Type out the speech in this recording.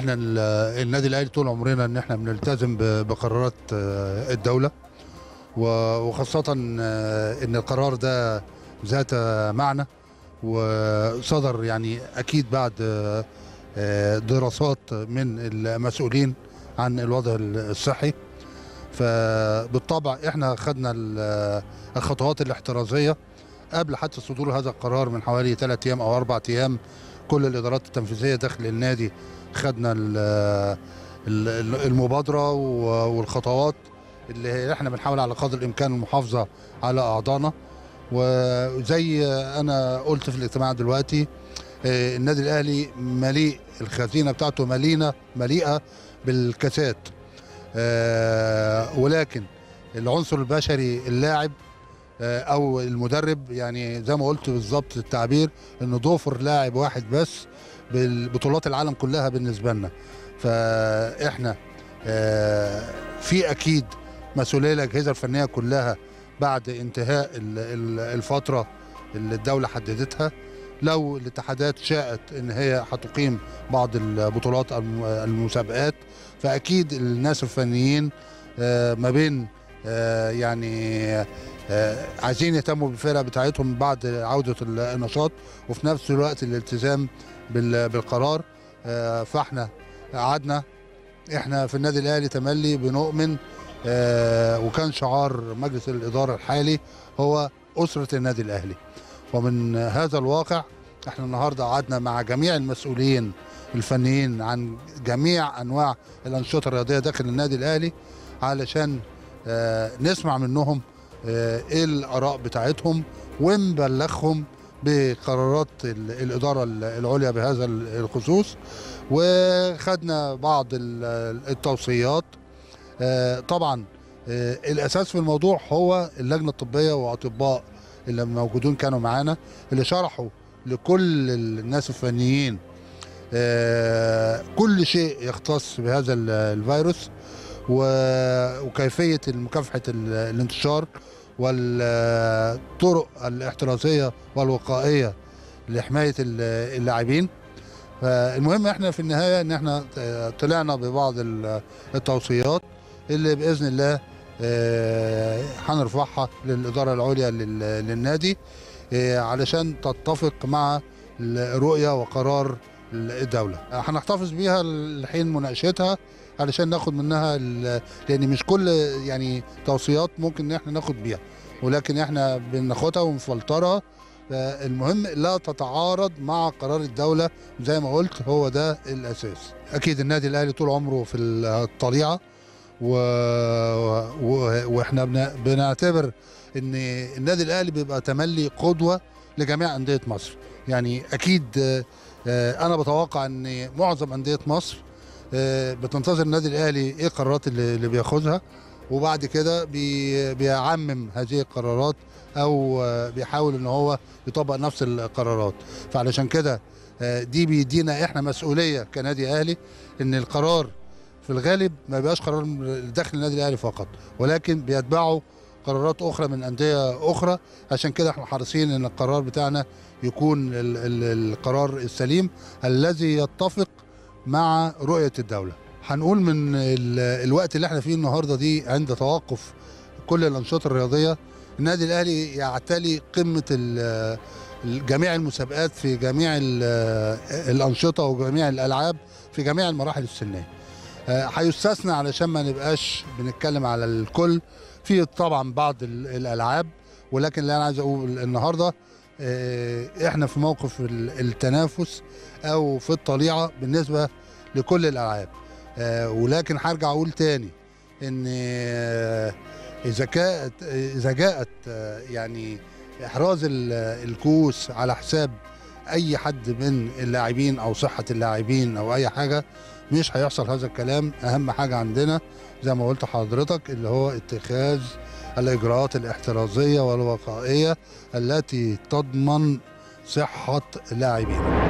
احنا ال- النادي الاهلي طول عمرنا ان احنا بنلتزم ب- بقرارات آه، الدوله و- وخاصه آه، ان القرار ده ذات معنى وصدر يعني اكيد بعد آه، آه، دراسات من المسؤولين عن الوضع الصحي فبالطبع احنا خدنا ال- الخطوات الاحترازيه قبل حتى صدور هذا القرار من حوالي ثلاث ايام او اربع ايام كل الادارات التنفيذيه داخل النادي خدنا ال- ال- المبادره و- والخطوات اللي احنا بنحاول على قدر الامكان المحافظه على اعضائنا وزي انا قلت في الاجتماع دلوقتي آه، النادي الاهلي مليء الخزينه بتاعته مليئه مليئه بالكاسات آه، ولكن العنصر البشري اللاعب آه، او المدرب يعني زي ما قلت بالظبط التعبير انه ضفر لاعب واحد بس بالبطولات العالم كلها بالنسبه لنا فاحنا آه، في اكيد مسؤوليه الاجهزه الفنيه كلها بعد انتهاء ال- ال- الفتره اللي الدوله حددتها لو الاتحادات شاءت ان هي هتقيم بعض البطولات الم- المسابقات فاكيد الناس الفنيين آه، ما بين آه، يعني آه، عايزين يهتموا بالفرقه بتاعتهم بعد عوده النشاط وفي نفس الوقت الالتزام بال- بالقرار آه، فاحنا قعدنا احنا في النادي الاهلي تملي بنؤمن آه، وكان شعار مجلس الاداره الحالي هو اسره النادي الاهلي ومن هذا الواقع احنا النهارده قعدنا مع جميع المسؤولين الفنيين عن جميع انواع الانشطه الرياضيه داخل النادي الاهلي علشان آه، نسمع منهم آه، ايه الاراء بتاعتهم ونبلغهم بقرارات ال- الاداره ال- العليا بهذا ال- الخصوص وخدنا بعض ال- التوصيات آه، طبعا آه، الاساس في الموضوع هو اللجنه الطبيه واطباء اللي موجودين كانوا معانا اللي شرحوا لكل الناس الفنيين آه، كل شيء يختص بهذا ال- الفيروس و- وكيفيه مكافحه ال- الانتشار والطرق الاحترازيه والوقائيه لحمايه ال- اللاعبين فالمهم احنا في النهايه ان احنا طلعنا ببعض ال- التوصيات اللي باذن الله آه، هنرفعها للاداره العليا لل- للنادي آه، علشان تتفق مع الرؤيه وقرار الدوله هنحتفظ بيها لحين مناقشتها علشان ناخد منها ال- لان مش كل يعني توصيات ممكن ان احنا ناخد بيها ولكن احنا بناخدها ونفلترها المهم لا تتعارض مع قرار الدوله زي ما قلت هو ده الاساس اكيد النادي الاهلي طول عمره في الطليعه و... و... واحنا بن... بنعتبر ان النادي الاهلي بيبقى تملي قدوه لجميع انديه مصر يعني اكيد آه، آه، انا بتوقع ان معظم انديه مصر آه، بتنتظر النادي الاهلي ايه القرارات اللي, اللي بياخدها وبعد كده بي... بيعمم هذه القرارات او آه، بيحاول ان هو يطبق نفس القرارات فعلشان كده آه، دي بيدينا احنا مسؤوليه كنادي اهلي ان القرار في الغالب ما بيبقاش قرار داخل النادي الاهلي فقط ولكن بيتبعه قرارات اخرى من انديه اخرى عشان كده احنا حريصين ان القرار بتاعنا يكون ال ال القرار السليم الذي يتفق مع رؤيه الدوله هنقول من ال الوقت اللي احنا فيه النهارده دي عند توقف كل الانشطه الرياضيه النادي الاهلي يعتلي قمه ال- جميع المسابقات في جميع ال- الانشطه وجميع الالعاب في جميع المراحل السنيه آه، هيستثنى علشان ما نبقاش بنتكلم على الكل في طبعا بعض ال- الالعاب ولكن اللي انا عايز اقول النهارده آه، احنا في موقف ال- التنافس او في الطليعه بالنسبه لكل الالعاب آه، ولكن هرجع اقول تاني ان آه، اذا كانت اذا جاءت آه، يعني احراز ال- الكؤوس على حساب اي حد من اللاعبين او صحه اللاعبين او اي حاجه مش هيحصل هذا الكلام اهم حاجه عندنا زي ما قلت حضرتك اللي هو اتخاذ الاجراءات الاحترازيه والوقائيه التي تضمن صحه اللاعبين